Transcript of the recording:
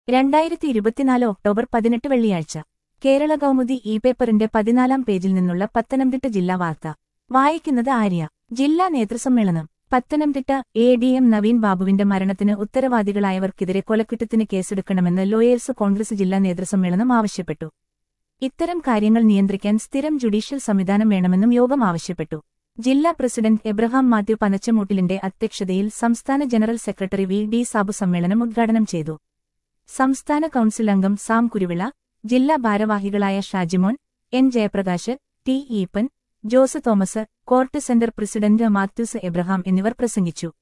രണ്ടായിരത്തി ഇരുപത്തിനാല് ഒക്ടോബർ പതിനെട്ട് വെള്ളിയാഴ്ച കേരള കൗമുദി ഇ പേപ്പറിന്റെ പതിനാലാം പേജിൽ നിന്നുള്ള പത്തനംതിട്ട ജില്ലാ വാർത്ത വായിക്കുന്നത് ആര്യ ജില്ലാ നേതൃസമ്മേളനം Pathanamthitta A D M Naveen ബാബുവിന്റെ മരണത്തിന് ഉത്തരവാദികളായവർക്കെതിരെ കൊലക്കുറ്റത്തിന് കേസെടുക്കണമെന്ന് ലോയേഴ്സ് കോൺഗ്രസ് ജില്ലാ നേതൃസമ്മേളനം ആവശ്യപ്പെട്ടു ഇത്തരം കാര്യങ്ങൾ നിയന്ത്രിക്കാൻ സ്ഥിരം ജുഡീഷ്യൽ സംവിധാനം വേണമെന്നും യോഗം ആവശ്യപ്പെട്ടു ജില്ലാ പ്രസിഡന്റ് എബ്രഹാം മാത്യു പനച്ചമൂട്ടിലിന്റെ അധ്യക്ഷതയിൽ സംസ്ഥാന general secretary V D Sabu സമ്മേളനം ഉദ്ഘാടനം ചെയ്തു സംസ്ഥാന കൌൺസിൽ അംഗം സാം കുരുവിള ജില്ലാ ഭാരവാഹികളായ Shajimon N Jayaprakash T Eappen Jose Thomas court centre president Mathews Abraham എന്നിവർ പ്രസംഗിച്ചു